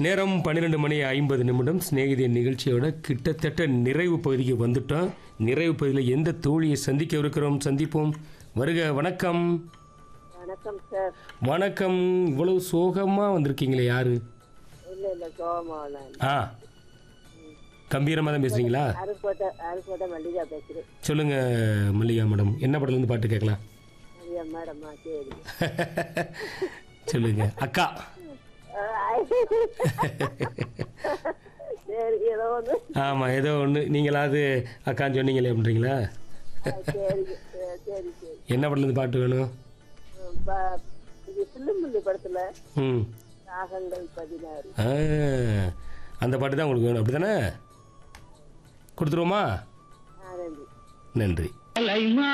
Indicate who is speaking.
Speaker 1: நேரம் பன்னிரெண்டு மணி ஐம்பது நிமிடம் சிநேகிதிய நிகழ்ச்சியோட கிட்டத்தட்ட நிறைவு பகுதிக்கு வந்துட்டோம் நிறைவு பகுதியில் எந்த தோழியை சந்திக்க இருக்கிறோம் சந்திப்போம் வருக வணக்கம்
Speaker 2: வணக்கம் சார்
Speaker 1: வணக்கம் இவ்வளவு சோகமாக வந்திருக்கீங்களே யாரு
Speaker 2: இல்ல இல்ல சோமாவளன்
Speaker 1: ஆ கம்பீரமாக தான் பேசுறீங்களா
Speaker 2: அருக்கோட்டை அருக்கோட்டை மல்லிகா பேசுறேன்
Speaker 1: சொல்லுங்க மல்லிகா மேடம் என்ன படத்துலேருந்து பாட்டு கேட்கலாம்
Speaker 2: ஐயா மேடமா சரி
Speaker 1: சொல்லுங்க அக்கா
Speaker 2: ஆஹ், சரி ஏதோ ஒன்று
Speaker 1: ஆமாம் ஏதோ ஒன்று நீங்களாவது அக்கான்னு சொன்னீங்களே அப்படின்றீங்களா
Speaker 2: சரி சரி சரி சரி
Speaker 1: என்ன படத்துலேருந்து பாட்டு வேணும்
Speaker 2: உம், ப- இது சில்லுமுல்லு படத்துல
Speaker 1: ம்
Speaker 2: ராகங்கள் பதினாறு
Speaker 1: ஆ, அந்த பாட்டு தான் உங்களுக்கு வேணும் அப்படி தானே கொடுத்துருவோமா
Speaker 2: ஆ, நன்றி
Speaker 1: நன்றி